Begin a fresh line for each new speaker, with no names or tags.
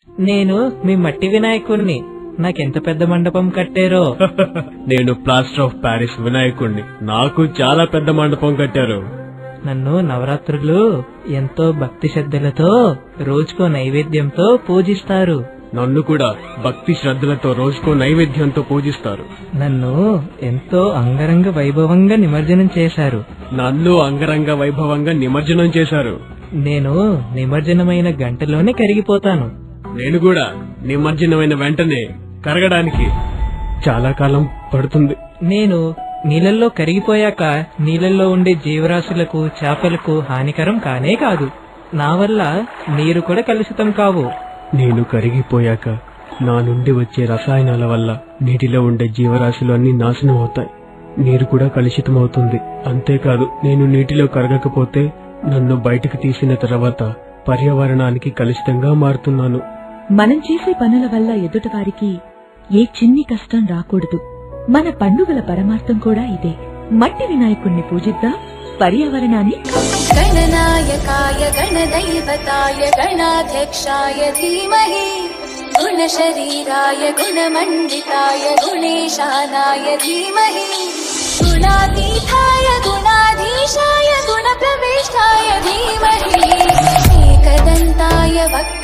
నేను మీ మట్టి వినాయకుడిని నాకెంత పెద్ద మండపం కట్టారో
నేను ప్లాస్టర్ ఆఫ్ ప్యారిస్ వినాయకుడిని నాకు చాలా పెద్ద మండపం కట్టారు
నన్ను నవరాత్రులు ఎంతో భక్తి శ్రద్ధలతో రోజుకో నైవేద్యంతో పూజిస్తారు
నన్ను కూడా భక్తి శ్రద్ధలతో రోజుకో నైవేద్యంతో పూజిస్తారు
నన్ను ఎంతో అంగరంగ వైభవంగా నిమజ్జనం చేశారు
నన్ను అంగరంగ వైభవంగా నిమజ్జనం చేశారు
నేను నిమజ్జనమైన గంటలోనే కరిగిపోతాను
నేను కూడా నిమజ్జనమైన వెంటనే కరగడానికి చాలా కాలం పడుతుంది
నేను నీళ్ళల్లో కరిగిపోయాక నీళ్ళల్లో ఉండే జీవరాశులకు చేపలకు హానికరం కానే కాదు నా వల్ల నీరు కూడా కలుషితం కావు
నేను కరిగిపోయాక నా నుండి వచ్చే రసాయనాల వల్ల నీటిలో ఉండే జీవరాశులు అన్ని నాశనం అవుతాయి నీరు కూడా కలుషితం అవుతుంది అంతేకాదు నేను నీటిలో కరగకపోతే నన్ను బయటకు తీసిన తర్వాత పర్యావరణానికి కలుషితంగా మారుతున్నాను
మనం చేసే పనుల వల్ల ఎదుటివారికి ఏ చిన్ని కష్టం రాకూడదు మన పండుగల పరమార్థం కూడా ఇదే మట్టి వినాయకుణ్ణి పూజిద్దాం పర్యావరణాన్ని
गणनायकाय गणदैवताय गणाध्यक्षाय धीमहि गुणशरीराय गुणमण्डिताय गुणेशानाय धीमहि गुणातीताय गुणाधीशाय गुणप्रविष्टाय धीमहि एकदन्ताय वक्